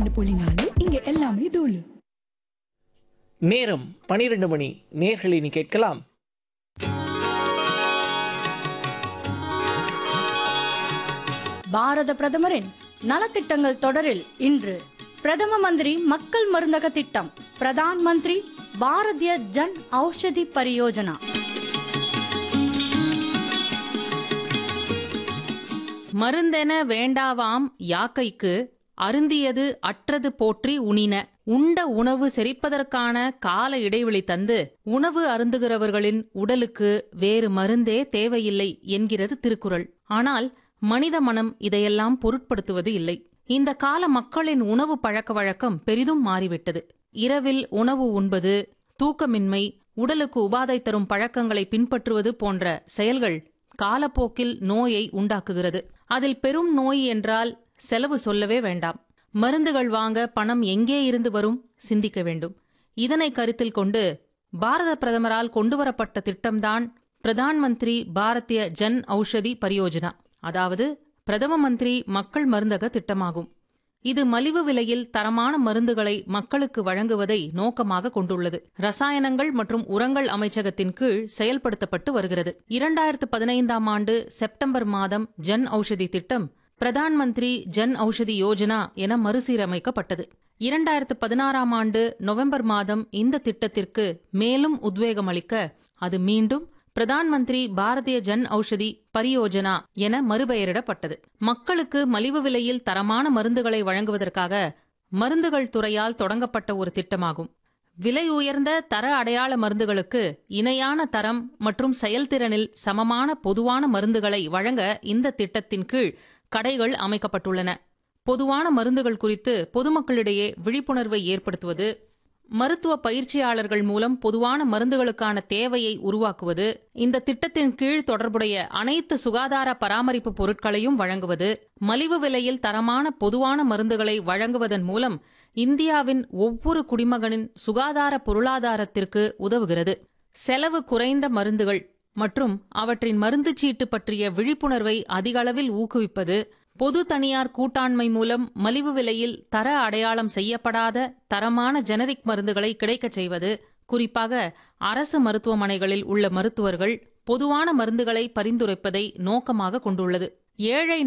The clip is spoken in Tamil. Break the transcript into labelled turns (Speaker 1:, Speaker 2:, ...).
Speaker 1: ரெண்டு புள்ளி நாலு இங்க எல்லாமே தூளு
Speaker 2: நேரம் பனிரெண்டு மணி நேர்களை நீ கேட்கலாம்
Speaker 3: பாரத பிரதமரின் நலத்திட்டங்கள் தொடரில் இன்று பிரதம மந்திரி மக்கள் மருந்தக திட்டம் பிரதான் மந்திரி பாரதிய ஜன் ஔஷதி பரியோஜனா
Speaker 4: மருந்தென வேண்டாவாம் யாக்கைக்கு அருந்தியது அற்றது போற்றி உணின உண்ட உணவு செரிப்பதற்கான கால இடைவெளி தந்து உணவு அருந்துகிறவர்களின் உடலுக்கு வேறு மருந்தே தேவையில்லை என்கிறது திருக்குறள் ஆனால் மனித மனம் இதையெல்லாம் பொருட்படுத்துவது இல்லை இந்த கால மக்களின் உணவு பழக்க வழக்கம் பெரிதும் மாறிவிட்டது இரவில் உணவு உண்பது தூக்கமின்மை உடலுக்கு உபாதை தரும் பழக்கங்களை பின்பற்றுவது போன்ற செயல்கள் காலப்போக்கில் நோயை உண்டாக்குகிறது அதில் பெரும் நோய் என்றால் செலவு சொல்லவே வேண்டாம் மருந்துகள் வாங்க பணம் எங்கே இருந்து வரும் சிந்திக்க வேண்டும் இதனை கருத்தில் கொண்டு பாரத பிரதமரால் கொண்டுவரப்பட்ட திட்டம்தான் பிரதான் மந்திரி பாரதிய ஜன் ஔஷதி பரியோஜனா அதாவது பிரதம மந்திரி மக்கள் மருந்தக திட்டமாகும் இது மலிவு விலையில் தரமான மருந்துகளை மக்களுக்கு வழங்குவதை நோக்கமாக கொண்டுள்ளது ரசாயனங்கள் மற்றும் உரங்கள் அமைச்சகத்தின் கீழ் செயல்படுத்தப்பட்டு வருகிறது இரண்டாயிரத்து பதினைந்தாம் ஆண்டு செப்டம்பர் மாதம் ஜன் ஔஷதி திட்டம் பிரதான் மந்திரி ஜன் ஔஷதி யோஜனா என மறுசீரமைக்கப்பட்டது இரண்டாயிரத்து பதினாறாம் ஆண்டு நவம்பர் மாதம் இந்த திட்டத்திற்கு மேலும் உத்வேகம் அளிக்க அது மீண்டும் பிரதான் மந்திரி பாரதிய ஜன் ஔஷதி பரியோஜனா என மறுபெயரிடப்பட்டது மக்களுக்கு மலிவு விலையில் தரமான மருந்துகளை வழங்குவதற்காக மருந்துகள் துறையால் தொடங்கப்பட்ட ஒரு திட்டமாகும் விலை உயர்ந்த தர அடையாள மருந்துகளுக்கு இணையான தரம் மற்றும் செயல்திறனில் சமமான பொதுவான மருந்துகளை வழங்க இந்த திட்டத்தின் கீழ் கடைகள் அமைக்கப்பட்டுள்ளன பொதுவான மருந்துகள் குறித்து பொதுமக்களிடையே விழிப்புணர்வை ஏற்படுத்துவது மருத்துவ பயிற்சியாளர்கள் மூலம் பொதுவான மருந்துகளுக்கான தேவையை உருவாக்குவது இந்த திட்டத்தின் கீழ் தொடர்புடைய அனைத்து சுகாதார பராமரிப்பு பொருட்களையும் வழங்குவது மலிவு விலையில் தரமான பொதுவான மருந்துகளை வழங்குவதன் மூலம் இந்தியாவின் ஒவ்வொரு குடிமகனின் சுகாதார பொருளாதாரத்திற்கு உதவுகிறது செலவு குறைந்த மருந்துகள் மற்றும் அவற்றின் மருந்து சீட்டு பற்றிய விழிப்புணர்வை அதிகளவில் ஊக்குவிப்பது பொது தனியார் கூட்டாண்மை மூலம் மலிவு விலையில் தர அடையாளம் செய்யப்படாத தரமான ஜெனரிக் மருந்துகளை கிடைக்கச் செய்வது குறிப்பாக அரசு மருத்துவமனைகளில் உள்ள மருத்துவர்கள் பொதுவான மருந்துகளை பரிந்துரைப்பதை நோக்கமாக கொண்டுள்ளது ஏழை